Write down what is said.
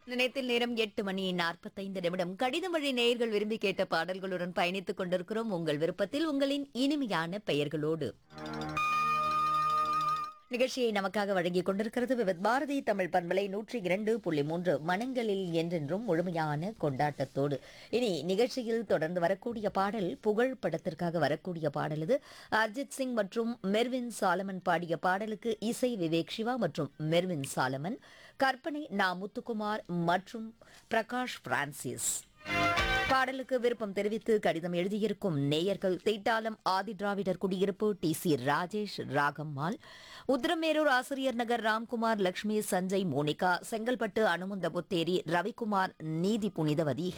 நினைத்தில் நேரம் எட்டு மணி நாற்பத்தைந்து நிமிடம் கடிதம் வழி நேயர்கள் விரும்பி கேட்ட பாடல்களுடன் பயணித்துக் கொண்டிருக்கிறோம் உங்கள் விருப்பத்தில் உங்களின் இனிமையான பெயர்களோடு நிகழ்ச்சியை நமக்காக வழங்கிக் கொண்டிருக்கிறது விவித் பாரதி தமிழ் பண்பலை நூற்றி இரண்டு புள்ளி மூன்று மனங்களில் என்றென்றும் முழுமையான கொண்டாட்டத்தோடு இனி நிகழ்ச்சியில் தொடர்ந்து வரக்கூடிய பாடல் புகழ் படத்திற்காக வரக்கூடிய பாடல் இது அர்ஜித் சிங் மற்றும் மெர்வின் சாலமன் பாடிய பாடலுக்கு இசை விவேக் சிவா மற்றும் மெர்வின் சாலமன் கற்பனை நா முத்துக்குமார் மற்றும் பிரகாஷ் பிரான்சிஸ் பாடலுக்கு விருப்பம் தெரிவித்து கடிதம் எழுதியிருக்கும் நேயர்கள் தேட்டாலம் ஆதி திராவிடர் குடியிருப்பு டி சி ராஜேஷ் ராகம்மாள் உத்திரமேரூர் ஆசிரியர் நகர் ராம்குமார் லட்சுமி சஞ்சய் மோனிகா செங்கல்பட்டு அனுமந்த புத்தேரி ரவிக்குமார் நீதி புனிதவதி